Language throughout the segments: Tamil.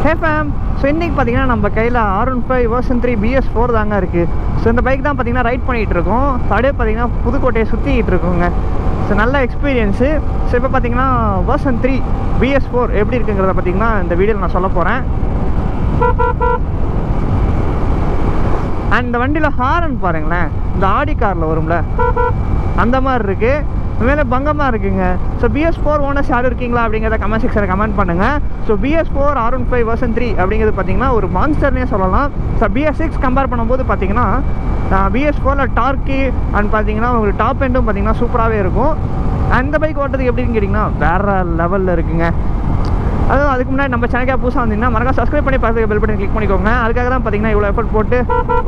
ஹே ஃபேம் ஸோ இன்றைக்கி பார்த்தீங்கன்னா நம்ம கையில் R one five version three BS four தாங்க இருக்குது ஸோ இந்த பைக் தான் பார்த்தீங்கன்னா ரைட் பண்ணிகிட்டு இருக்கோம் ஸோ அப்படியே பார்த்தீங்கன்னா புதுக்கோட்டையை சுற்றிக்கிட்டு இருக்கோங்க ஸோ நல்ல எக்ஸ்பீரியன்ஸு ஸோ இப்போ பார்த்தீங்கன்னா வேர்சன் த்ரீ பிஎஸ் ஃபோர் எப்படி இருக்குங்கிறத பார்த்தீங்கன்னா இந்த வீடியோவில் நான் சொல்ல போகிறேன் அண்ட் இந்த வண்டியில் ஹாரன் பாருங்களேன் இந்த ஆடி காரில் வரும்ல அந்த மாதிரி இருக்குது உண்மையிலே பங்கமாக இருக்குங்க ஸோ பிஎஸ் ஃபோர் ஓனர்ஸ் யாரும் இருக்கீங்களா அப்படிங்கிறத கமெண்ட் செக்ஷனில் கமெண்ட் பண்ணுங்கள் so BS four R one five version three அப்படிங்கிறது பார்த்தீங்கன்னா ஒரு மான்ஸ்டர்னே சொல்லலாம் ஸோ பிஎஸ் சிக்ஸ் கம்பேர் பண்ணும்போது பார்த்தீங்கன்னா பிஎஸ் ஃபோரில் டார்க்கி அண்ட் பார்த்தீங்கன்னா உங்களுக்கு டாப் எண்டும் பார்த்தீங்கன்னா சூப்பராகவே இருக்கும் அந்த பைக் ஓட்டுறதுக்கு எப்படின்னு கேட்டிங்கன்னா வேறு லெவலில் இருக்குங்க அதுவும் அதுக்கு முன்னாடி நம்ம சேனலுக்காக புதுசாக வந்தீங்கன்னா மறக்காம சப்ஸ்கிரைப் பண்ணி பார்த்து பெல் பட்டன் கிளிக் பண்ணிக்கோங்க அதுக்காக தான் பார்த்தீங்கன்னா இவ்வளோ எஃபர்ட் போட்டு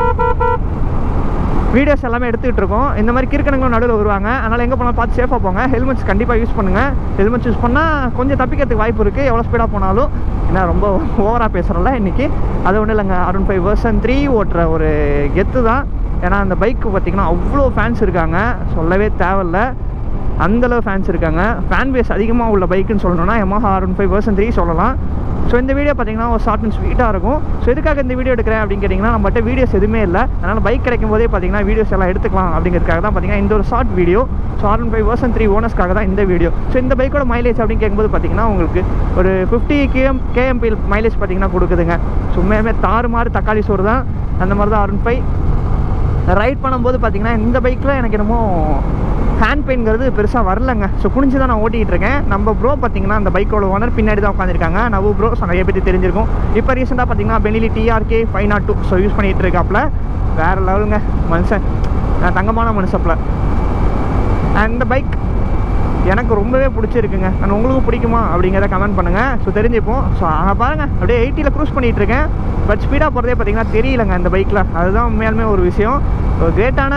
வீடியோஸ் எல்லாமே எடுத்துகிட்டு இருக்கோம் இந்த மாதிரி கிறுக்கணுங்களும் நடுவில் வருவாங்க அதனால் எங்கே போனாலும் பார்த்து சேஃபாக போங்க ஹெல்மெட்ஸ் கண்டிப்பாக யூஸ் பண்ணுங்கள் ஹெல்மெட்ஸ் யூஸ் பண்ணால் கொஞ்சம் தப்பிக்கிறதுக்கு வாய்ப்பு இருக்குது எவ்வளோ ஸ்பீடாக போனாலும் ஏன்னா ரொம்ப ஓவராக பேசுகிறல இன்றைக்கி அது ஒன்றும் இல்லைங்க அருண் ஃபைவ் வருஷன் த்ரீ ஓட்டுற ஒரு கெத்து தான் ஏன்னா அந்த பைக்கு பார்த்திங்கன்னா அவ்வளோ ஃபேன்ஸ் இருக்காங்க சொல்லவே தேவையில்ல அந்தளவு ஃபேன்ஸ் இருக்காங்க ஃபேன் பேஸ் அதிகமாக உள்ள பைக்குன்னு சொல்லணும்னா Yamaha R one five version three சொல்லலாம் ஸோ இந்த வீடியோ பார்த்தீங்கன்னா ஒரு ஷார்ட் அண்ட் ஸ்வீட்டாக இருக்கும் ஸோ எதுக்காக இந்த வீடியோ எடுக்கிறேன் அப்படின்னு கேட்டிங்கன்னா நம்மகிட்ட வீடியோஸ் எதுவுமே இல்லை அதனால் பைக் கிடைக்கும் போதே பார்த்தீங்கன்னா வீடியோஸ் எல்லாம் எடுத்துக்கலாம் அப்படிங்கிறதுக்காக தான் பார்த்தீங்கன்னா இந்த ஒரு short video so R one five version three ஓனர்ஸ்க்காக தான் இந்த வீடியோ ஸோ இந்த பைக்கோட மைலேஜ் அப்படின்னு கேட்கும்போது பார்த்தீங்கன்னா உங்களுக்கு ஒரு ஃபிஃப்டி கேஎம் கேஎம்பி மைலேஜ் பார்த்தீங்கன்னா கொடுக்குதுங்க ஸோ உண்மையுமே தாறு மாறு தக்காளி சோறு தான் அந்த மாதிரி தான் ஆர் ஒன் ஃபைவ் ரைட் பண்ணும்போது பார்த்தீங்கன்னா இந்த பைக்கில் எனக்கு என்னமோ ஹேண்ட் பெயின்ங்கிறது பெருசாக வரலங்க ஸோ குனிஞ்சு தான் நான் ஓட்டிகிட்டு இருக்கேன் நம்ம ப்ரோ பார்த்தீங்கன்னா அந்த பைக்கோட ஓனர் பின்னாடி தான் உட்காந்துருக்காங்க நவு ப்ரோ ஸோ நிறைய பேர் தெரிஞ்சிருக்கும் இப்போ ரீசெண்டாக பார்த்தீங்கன்னா Benelli TRK five naught two so use பண்ணிகிட்டு இருக்காப்புல வேறு லெவலுங்க மனுஷன் நான் தங்கமான மனுஷப்பில் அந்த பைக் எனக்கு ரொம்பவே பிடிச்சிருக்குங்க நான் உங்களுக்கும் பிடிக்குமா அப்படிங்கிறத கமெண்ட் பண்ணுங்கள் ஸோ தெரிஞ்சுப்போம் ஸோ அங்கே பாருங்கள் அப்படியே எயிட்டியில் க்ரூஸ் பண்ணிகிட்டு இருக்கேன் பட் ஸ்பீடாக போகிறதே பார்த்தீங்கன்னா தெரியலங்க அந்த பைக்கில் அதுதான் உண்மையாலுமே ஒரு விஷயம் ஒரு கிரேட்டான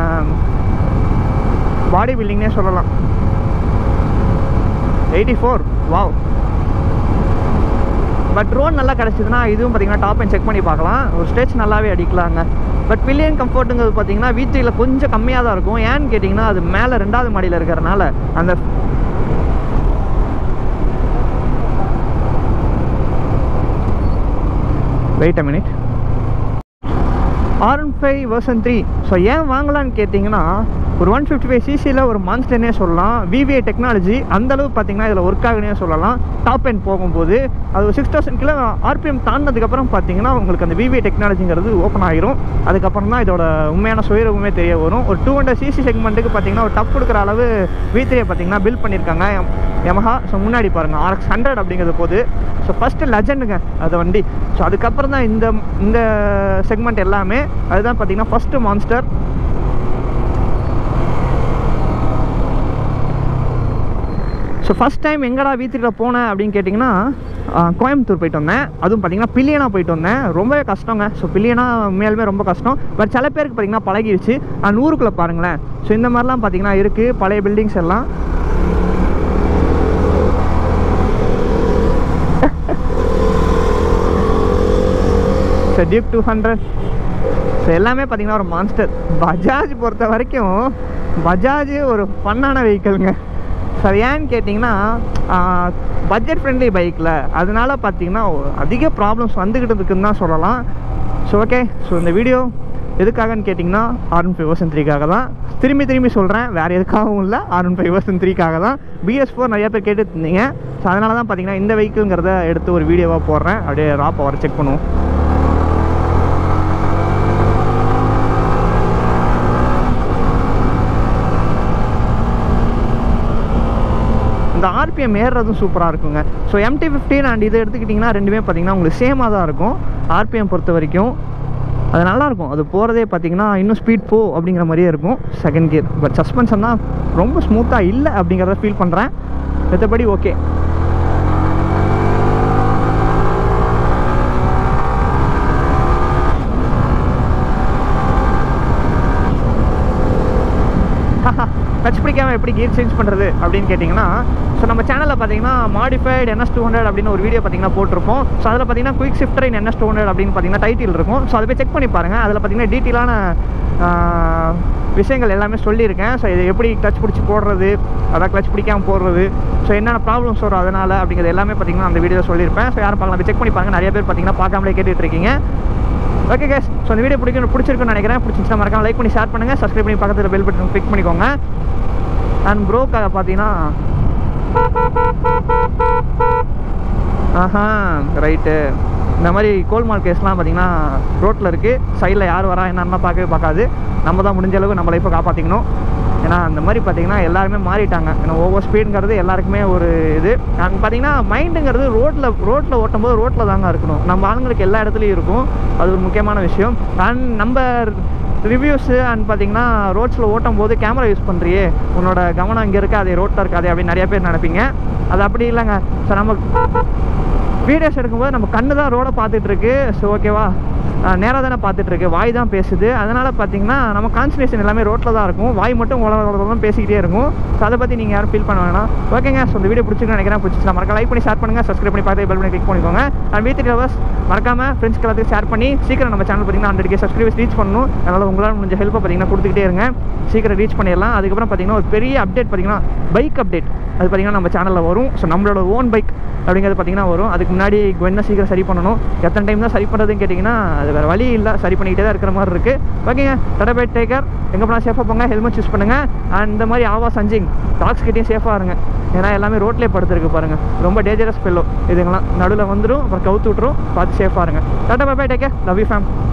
பாடி பில்டிங்னே சொல்லலாம் eighty four wow but road நல்லா கிடச்சிதுன்னா இதுவும் பார்த்தீங்கன்னா டாப் அண்ட் செக் பண்ணி பார்க்கலாம் ஒரு ஸ்டேஜ் நல்லாவே அடிக்கலாங்க பட் பில்லியன் கம்ஃபர்ட்டுங்கிறது பார்த்தீங்கன்னா வீட்டில் கொஞ்சம் கம்மியாக தான் இருக்கும் ஏன்னு கேட்டிங்கன்னா அது மேலே ரெண்டாவது மாடியில் இருக்கிறனால அந்த wait a minute R one five version three so ஏன் வாங்கலான்னு கேட்டிங்கன்னா ஒரு ஒன் ஃபிஃப்டி ஃபைவ் சிசியில் ஒரு மான்ஸ்டர்னே சொல்லலாம் விவிஐ டெக்னாலஜி அந்தளவு பார்த்தீங்கன்னா இதில் ஒர்க் ஆகுனே சொல்லலாம் டாப் எண்ட் போகும்போது அது ஒரு சிக்ஸ் தௌசண்ட் கிலோ ஆர்பிஎம் தாண்டினதுக்கப்புறம் பார்த்தீங்கன்னா உங்களுக்கு அந்த விவிஐ டெக்னாலஜிங்கிறது ஓப்பன் ஆகிரும் அதுக்கப்புறம் தான் இதோட உண்மையான சுயரூபமே தெரிய வரும் ஒரு டூ ஹண்ட்ரட் சிசி செக்மெண்ட்டுக்கு பார்த்தீங்கன்னா ஒரு டப் கொடுக்குற அளவு வி த்ரீயை பார்த்தீங்கன்னா பில்ட் பண்ணியிருக்காங்க யமஹா ஸோ முன்னாடி பாருங்கள் ஆர்எக்ஸ் ஹண்ட்ரட் அப்படிங்கிறது போது ஸோ ஃபஸ்ட்டு லெஜண்டுங்க அது வண்டி ஸோ அதுக்கப்புறம் தான் இந்த இந்த செக்மெண்ட் எல்லாமே அதுதான் பார்த்தீங்கன்னா first monster so first time எங்கடா வீட்டில் போனேன் அப்படின்னு கேட்டிங்கன்னா கோயம்புத்தூர் போயிட்டு வந்தேன் அதுவும் பார்த்தீங்கன்னா பில்லியனாக போயிட்டு வந்தேன் ரொம்பவே கஷ்டங்க ஸோ பில்லியனா உண்மையாலுமே ரொம்ப கஷ்டம் பட் சில பேருக்கு பார்த்தீங்கன்னா பழகிடுச்சு அண்ட் ஊருக்குள்ளே பாருங்களேன் ஸோ இந்த மாதிரிலாம் பார்த்தீங்கன்னா இருக்குது பழைய பில்டிங்ஸ் எல்லாம் so tube two hundred so எல்லாமே பார்த்தீங்கன்னா ஒரு மான்ஸ்டர் பஜாஜ் பொறுத்த வரைக்கும் பஜாஜ் ஒரு ஃபன்னான வெஹிக்கிள்ங்க சார் ஏன்னு கேட்டிங்கன்னா பட்ஜெட் ஃப்ரெண்ட்லி பைக்கில் அதனால பார்த்தீங்கன்னா அதிக ப்ராப்ளம்ஸ் வந்துக்கிட்டு இருக்குன்னு தான் சொல்லலாம் ஸோ ஓகே ஸோ இந்த வீடியோ எதுக்காகன்னு கேட்டிங்கன்னா ஆர் ஒன் ஃபைவ் வர்சன் த்ரீக்காக தான் திரும்பி திரும்பி சொல்கிறேன் வேறு எதுக்காகவும் இல்லை ஆர் ஒன் ஃபைவ் வர்சன் த்ரீக்காக தான் பிஎஸ் ஃபோர் நிறைய பேர் கேட்டுட்டு இருந்தீங்க ஸோ அதனால தான் பார்த்தீங்கன்னா இந்த வெஹிக்கிள்ங்கிறத எடுத்து ஒரு வீடியோவாக போடுறேன் அப்படியே ரா பவர் செக் பண்ணுவோம் இந்த ஆர்பிஎம் ஏறுறதும் சூப்பராக இருக்குங்க ஸோ எம்டி ஃபிஃப்டீன் அண்ட் இது எடுத்துக்கிட்டிங்கன்னா ரெண்டுமே பார்த்தீங்கன்னா உங்களுக்கு சேமாக தான் இருக்கும் ஆர்பிஎம் பொறுத்த வரைக்கும் அது நல்லாயிருக்கும் அது போகிறதே பார்த்தீங்கன்னா இன்னும் ஸ்பீட் போ அப்படிங்கிற மாதிரியே இருக்கும் செகண்ட் கியர் பட் சஸ்பென்ஷன் தான் ரொம்ப ஸ்மூத்தாக இல்லை அப்படிங்கிறத ஃபீல் பண்ணுறேன் மற்றபடி ஓகே டச் பிடிக்காம எப்படி எப்படி கியர் சேஞ்ச் பண்ணுறது அப்படின்னு கேட்டிங்கன்னா ஸோ நம்ம சேனலில் பார்த்தீங்கன்னா மாடிஃபைடு என்எஸ் டூ ஹண்ட்ரட் அப்படின்னு ஒரு வீடியோ பார்த்தீங்கன்னா போட்டிருப்போம் ஸோ அதில் பார்த்தீங்கன்னா quick shifter in NS two hundred அப்படின்னு பார்த்தீங்கன்னா டைட்டில் இருக்கும் ஸோ அதை போய் செக் பண்ணி பாருங்கள் அதில் பார்த்தீங்கன்னா டீட்டெயிலான விஷயங்கள் எல்லாமே சொல்லியிருக்கேன் ஸோ இது எப்படி கிளச் பிடிச்சி போடுறது அதான் கிளச் பிடிக்காம போடுறது ஸோ என்னென்ன ப்ராப்ளம்ஸ் வரும் அதனால் அப்படிங்கிறது எல்லாமே பார்த்தீங்கன்னா அந்த வீடியோ சொல்லியிருப்பேன் ஸோ யாரும் பார்க்கலாம் செக் பண்ணி பாருங்கள் நிறைய பேர் பார்த்தீங்கன்னா பார்க்காமலே கேட்டுட்டு இருக்கீங்க ஓகே கேஸ் ஸோ இந்த வீடியோ பிடிக்கும் பிடிச்சிருக்குன்னு நினைக்கிறேன் பிடிச்சிருந்தா மறக்காம லைக் பண்ணி ஷேர் பண்ணுங்கள் சப்ஸ்கிரைப் பண்ணி பக்கத்தில் பெல் பட்டன் கிளிக் பண்ணிக்கோங்க அண்ட் ப்ரோக்காக பார்த்தீங்கன்னா ஆஹா ரைட்டு இந்த மாதிரி கோல்மால் கேஸ்லாம் பார்த்தீங்கன்னா ரோட்டில் இருக்குது சைடில் யார் வரா என்னன்னா பார்க்கவே பார்க்காது நம்ம தான் முடிஞ்ச அளவு நம்ம லைஃப்பை காப்பாற்றிக்கணும் ஏன்னா அந்த மாதிரி பார்த்தீங்கன்னா எல்லாருமே மாறிட்டாங்க ஏன்னா ஓவர் ஸ்பீடுங்கிறது எல்லாருக்குமே ஒரு இது அங்கே பார்த்தீங்கன்னா மைண்டுங்கிறது ரோட்டில் ரோட்டில் ஓட்டும் போது ரோட்டில் தாங்க இருக்கணும் நம்ம ஆளுங்களுக்கு எல்லா இடத்துலையும் இருக்கும் அது ஒரு முக்கியமான விஷயம் அண்ட் நம்ம ரிவ்யூஸு அண்ட் பார்த்தீங்கன்னா ரோட்ஸில் ஓட்டும் போது கேமரா யூஸ் பண்ணுறியே உன்னோட கவனம் இங்கே இருக்காது ரோட்டில் இருக்காது அப்படின்னு நிறைய பேர் நினைப்பீங்க அது அப்படி இல்லைங்க ஸோ நம்ம வீடியோஸ் எடுக்கும்போது நம்ம கண்ணு தான் ரோடை பார்த்துட்டு இருக்கு ஸோ ஓகேவா நேராக தானே பார்த்துட்டு இருக்கு வாய் தான் பேசுது அதனால் பார்த்தீங்கன்னா நம்ம கான்சன்ட்ரேஷன் எல்லாமே ரோட்டில் தான் இருக்கும் வாய் மட்டும் உலக உலகம் பேசிக்கிட்டே இருக்கும் ஸோ அதை பற்றி நீங்கள் யாரும் ஃபீல் பண்ண வேணாம் ஓகேங்க ஸோ இந்த வீடியோ பிடிச்சிருக்குன்னு நினைக்கிறேன் பிடிச்சிச்சு மறக்க லைக் பண்ணி ஷேர் பண்ணுங்கள் சப்ஸ்கிரைப் பண்ணி பார்த்து பெல் பண்ணி கிளிக் பண்ணிக்கோங்க அண்ட் வீட்டு லவர்ஸ் மறக்காமல் ஃப்ரெண்ட்ஸ்க்கு எல்லாத்துக்கும் ஷேர் பண்ணி சீக்கிரம் நம்ம சேனல் பார்த்தீங்கன்னா ஹண்ட்ரட் கே சப்ஸ்கிரைபர்ஸ் ரீச் பண்ணணும் அதனால் உங்களால் முடிஞ்ச ஹெல்ப்பை பார்த்தீங்கன்னா கொடுத்துக்கிட்டே இருங்க சீக்கிரம் ரீச் பண்ணிடலாம் அதுக்கப்புறம் பார்த்தீங்கன்னா ஒரு பெரிய அப்டேட் பார்த்தீங்கன்னா பைக் அப்டேட் அது பார்த்தீங்கன்னா நம்ம சேனலில் வரும் ஸோ நம்மளோட ஓன் பைக் அப்படிங்கிறது பார்த்தீங்கன்னா வரும் அதுக்கு முன்னாடி என்ன சீக்கிரம் சரி பண்ணணும் எத்தனை டைம் தான் சரி பண்ணுறதுன்னு கேட்டிங்கன்னா அது வேறு வழி இல்லை சரி பண்ணிக்கிட்டே தான் இருக்கிற மாதிரி இருக்குது ஓகேங்க டாடா பை டேக்கர் எங்கே போனால் சேஃபாக போங்க ஹெல்மெட் யூஸ் பண்ணுங்கள் அண்ட் இந்த மாதிரி ஆவா சஞ்சிங் டாக்ஸ் கிட்டேயும் சேஃபாக இருங்க ஏன்னா எல்லாமே ரோட்லேயே படுத்துருக்கு பாருங்கள் ரொம்ப டேஞ்சரஸ் பெல்லோ இதுங்கெல்லாம் நடுவில் வந்துடும் அப்புறம் கவுத்து விட்ரும் பார்த்து சேஃபாக இருங்க tata bye bye take care love you fame